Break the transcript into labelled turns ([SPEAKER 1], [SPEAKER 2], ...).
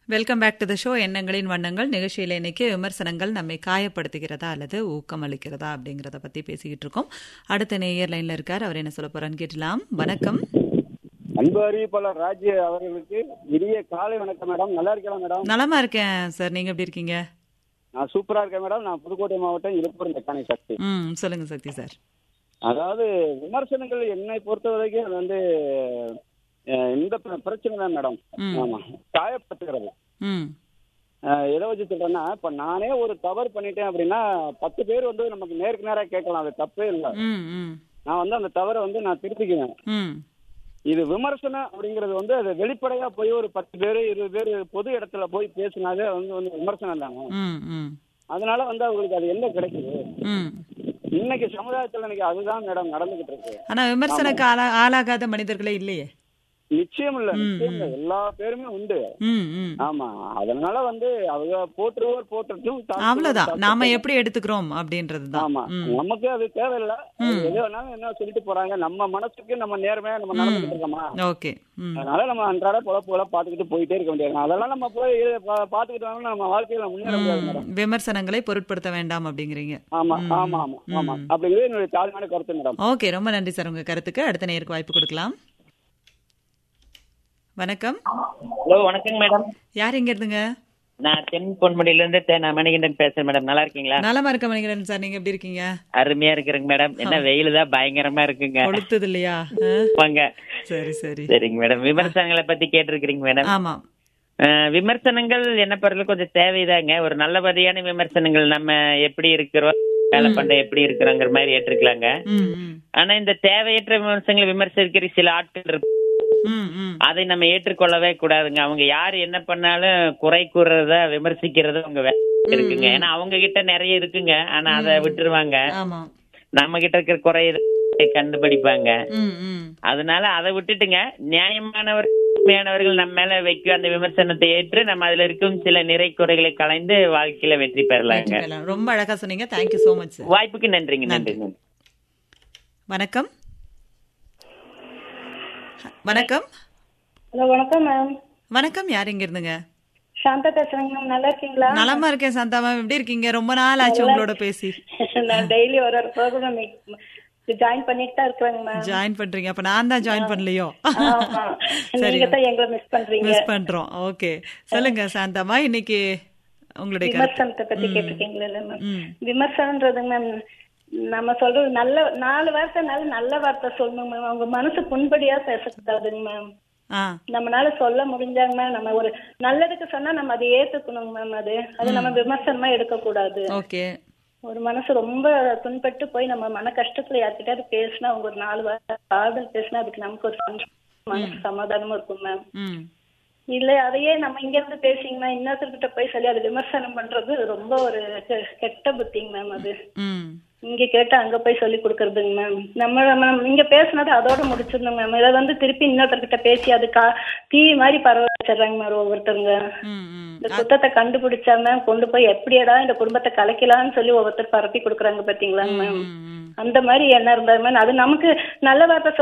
[SPEAKER 1] Welcome back to the show எண்ணங்களின் வண்ணங்கள் நிகழ்ச்சியில் இன்னைக்கு விமர்சனங்கள் நம்மை காயப்படுத்துகிறதா அல்லது ஊக்கம் அளிக்கிறதா அப்படிங்கிறத பத்தி பேசிக்கிட்டு இருக்கோம் அடுத்த நேயர் லைன்ல இருக்கார் அவர் என்ன சொல்ல போறான்னு கேட்டலாம் வணக்கம்
[SPEAKER 2] அன்பு அறிவிப்பாளர் ராஜ் அவர்களுக்கு இனிய காலை வணக்கம் மேடம் நல்லா இருக்கலாம் மேடம்
[SPEAKER 1] நலமா இருக்கேன் சார் நீங்க எப்படி இருக்கீங்க
[SPEAKER 2] நான் சூப்பரா இருக்கேன் மேடம் நான் புதுக்கோட்டை மாவட்டம் இழுப்பூர் மெக்கானிக் சக்தி
[SPEAKER 1] ம் சொல்லுங்க சக்தி சார்
[SPEAKER 2] அதாவது விமர்சனங்கள் என்னை பொறுத்த வரைக்கும் அது வந்து அஹ், இந்த பிர- பிரச்சனை தான் மேடம்
[SPEAKER 1] ம்.
[SPEAKER 2] ஆமா காயப்படுத்துகிறது
[SPEAKER 1] ம்
[SPEAKER 2] அஹ், எதை வச்சு சொல்றேன்னா இப்ப நானே ஒரு தவறு பண்ணிட்டேன் அப்படின்னா பத்து பேர் வந்து நமக்கு நேருக்கு நேரா கேட்கலாம் அது தப்பே இல்லை
[SPEAKER 1] ம் ம்
[SPEAKER 2] நான் வந்து அந்த தவறை வந்து நான் திருத்திக்குவேன்
[SPEAKER 1] ம்
[SPEAKER 2] இது விமர்சனம் அப்படிங்கிறது வந்து அது வெளிப்படையா போய் ஒரு பத்து பேர் இருபது பேர் பொது இடத்துல போய் பேசினாலே வந்து வந்து விமர்சனம் தாங்க
[SPEAKER 1] ம் ம்
[SPEAKER 2] அதனால வந்து அவங்களுக்கு அது என்ன கிடைக்குது
[SPEAKER 1] ம்
[SPEAKER 2] இன்னைக்கு சமுதாயத்துல இன்னைக்கு அதுதான் மேடம் நடந்துகிட்டு இருக்கு
[SPEAKER 1] ஆனா விமர்சனக்கு ஆளா ஆளாகாத மனிதர்களே இல்லையே
[SPEAKER 2] நிச்சயம் இல்ல நிச்சயம் இல்ல எல்லா பேருமே உண்டு
[SPEAKER 1] ம் ம்
[SPEAKER 2] ஆமா அதனால வந்து அவங்க போற்றுவோர் போற்றட்டும் தாழ்த்துவோர்
[SPEAKER 1] அவ்வளவுதான்
[SPEAKER 2] தாழ்த்தட்டும்.
[SPEAKER 1] நாம எப்படி எடுத்துக்கிறோம் அப்படின்றது தான்
[SPEAKER 2] ஆமா
[SPEAKER 1] ம்
[SPEAKER 2] நமக்கு அது தேவையில்ல அது எது வேணாலும் என்ன சொல்லிட்டு போறாங்க நம்ம மனசுக்கு நம்ம நேர்மையா நம்ம நடந்துட்டு இருக்கோமா
[SPEAKER 1] ஓகே ம்
[SPEAKER 2] அதனால நம்ம அன்றாட பொழப்புகளை பாத்துக்கிட்டு போயிட்டே இருக்க முடியாது அதெல்லாம் நம்ம போய் பா- பாத்துக்கிட்டு வந்தோம்னா நம்ம வாழ்க்கையில முன்னேற முடியாது மேடம்
[SPEAKER 1] ம். விமர்சனங்களை பொருட்படுத்த வேண்டாம் அப்படிங்கிறீங்க
[SPEAKER 2] ஆமா ஆமா ஆமா ஆமா அப்படிங்கிறது என்னுடைய தாழ்மையான கருத்து மேடம்
[SPEAKER 1] ஓகே ரொம்ப நன்றி சார் உங்க கருத்துக்கு அடுத்த நேருக்கு வாய்ப்பு கொடுக்கலாம் வணக்கம்
[SPEAKER 3] ஹலோ வணக்கங்க மேடம்
[SPEAKER 1] யார் எங்க இருந்துங்க
[SPEAKER 3] நான் தென் பொன்முடியில இருந்து தே- நான் மணிகண்டன் பேசுறேன் மேடம் நல்லா இருக்கீங்களா
[SPEAKER 1] நலமா இருக்க மணிகரன் சார் நீங்க எப்படி இருக்கீங்க
[SPEAKER 3] அருமையா இருக்கிறேங்க மேடம் என்ன வெயில் தான் பயங்கரமா இருக்குங்க
[SPEAKER 1] கொளுத்துது இல்லையா ஆ?
[SPEAKER 3] வாங்க
[SPEAKER 1] சரி சரி
[SPEAKER 3] சரிங்க மேடம் விமர்சனங்களை பத்தி கேட்டிருக்கிறீங்க மேடம்
[SPEAKER 1] ஆமா
[SPEAKER 3] அஹ், விமர்சனங்கள் என்ன பொறுத்தவரை கொஞ்சம் தேவைதாங்க ஒரு நல்லபடியான விமர்சனங்கள் நம்ம எப்படி இருக்கிறோம் வேலை பண்ண எப்படி இருக்கிறோங்கிற மாதிரி ஏற்றுக்கலாங்க
[SPEAKER 1] ம் ம்
[SPEAKER 3] ஆனா இந்த தேவையற்ற விமர்சனங்களை விமர்சிக்கிற சில ஆட்கள் இருக்கு
[SPEAKER 1] ம் ம்
[SPEAKER 3] அதை நம்ம ஏற்றுக்கொள்ளவே கூடாதுங்க அவங்க யார் என்ன பண்ணாலும் குறை கூறுறத விமர்சிக்கிறது அவங்க வேலை இருக்குங்க ஏன்னா அவங்க கிட்ட நிறைய இருக்குங்க ஆனா அதை விட்டுருவாங்க
[SPEAKER 1] ஆமா
[SPEAKER 3] நம்ம கிட்ட இருக்கிற குறை கண்டுபிடிப்பாங்க
[SPEAKER 1] ம் ம்
[SPEAKER 3] அதனால அதை விட்டுட்டுங்க நியாயமானவர் உண்மையானவர்கள் நம்ம மேல வைக்கும் அந்த விமர்சனத்தை ஏற்று நம்ம அதுல இருக்கும் சில நிறை குறைகளை கலைந்து வாழ்க்கையில வெற்றி பெறலாங்க
[SPEAKER 1] வெற்றி பெறலாம். ரொம்ப அழகா சொன்னீங்க தேங்க்யூ சோ மச் சார்
[SPEAKER 3] வாய்ப்புக்கு நன்றிங்க நன்றி நன்றி
[SPEAKER 1] வணக்கம் வணக்கம்
[SPEAKER 4] ஹலோ வணக்கம் மேம்
[SPEAKER 1] வணக்கம் யார் எங்க இருந்துங்க
[SPEAKER 4] சாந்தா பேசுறேங்க மேம் நல்லா இருக்கீங்களா
[SPEAKER 1] நலமா இருக்கேன் சாந்தா மேம் எப்படி இருக்கீங்க ரொம்ப நாள் ஆச்சு உங்களோட பேசி
[SPEAKER 4] நான் டெய்லி ஒரு ஒரு ப்ரோக்ராம் ஜாயின் பண்ணிட்டு தான் இருக்கிறேங்க மேம்
[SPEAKER 1] ஜாயின் பண்றீங்க அப்ப நான் தான் ஜாயின் பண்ணலையோ
[SPEAKER 4] ஆமா நீங்க தான் எங்களை மிஸ் பண்றீங்க
[SPEAKER 1] மிஸ் பண்றோம் ஓகே சொல்லுங்க சாந்தாமா இன்னைக்கு உங்களுடைய கருத்து
[SPEAKER 4] விமர்சனத்தை பத்தி கேட்டிருக்கீங்களா மேம்
[SPEAKER 1] ம்
[SPEAKER 4] விமர்சனம்ன்றது மேம் நம்ம சொல்றது நல்ல நாலு வார்த்தைனால நல்ல வார்த்தை சொல்லணும் மேம் அவங்க மனசு புண்படியா பேசக்கூடாதுங்க மேம்
[SPEAKER 1] ஆ
[SPEAKER 4] நம்மளால சொல்ல முடிஞ்சாங்க மேம் நம்ம ஒரு நல்லதுக்கு சொன்னா நம்ம அதை ஏத்துக்கணுங்க மேம் அது அது நம்ம விமர்சனமா எடுக்க கூடாது
[SPEAKER 1] ஓகே
[SPEAKER 4] ஒரு மனசு ரொம்ப துன்பட்டு போய் நம்ம மன கஷ்டத்துல யார்கிட்டயாவது பேசினா அவங்க ஒரு நாலு வாரம் ஆறுதல் பேசினா அதுக்கு நமக்கு ஒரு சந்தோஷம், மனசு சமாதானமும் இருக்கும் மேம்
[SPEAKER 1] ம்
[SPEAKER 4] இல்ல அதையே நம்ம இங்க இருந்து பேசிங்கன்னா இன்னொருத்தர்கிட்ட போய் சொல்லி அதை விமர்சனம் பண்றது ரொம்ப ஒரு கெ- கெட்ட புத்திங்க மேம் அது
[SPEAKER 1] ம்
[SPEAKER 4] இங்க கேட்டு அங்க போய் சொல்லி கொடுக்கறதுங்க மேம் நம்ம நம்ம இங்க பேசுனது அதோட முடிச்சிடணும் மேம் இதை வந்து திருப்பி இன்னொருத்தர்கிட்ட பேசி அது கா தீ மாதிரி பரவ வச்சிடுறாங்க மேம் ஒவ்வொருத்தருங்க
[SPEAKER 1] ம் ம்
[SPEAKER 4] இந்த குத்தத்தை கண்டுபிடிச்சா மேம் கொண்டு போய் எப்படியடா இந்த குடும்பத்தை கலைக்கலாம்னு சொல்லி ஒவ்வொருத்தர் பரப்பி கொடுக்குறாங்க பாத்தீங்களா மேம்
[SPEAKER 1] ம், ம்
[SPEAKER 4] அந்த மாதிரி என்ன இருந்தா மேம் அது நமக்கு நல்ல வார்த்தை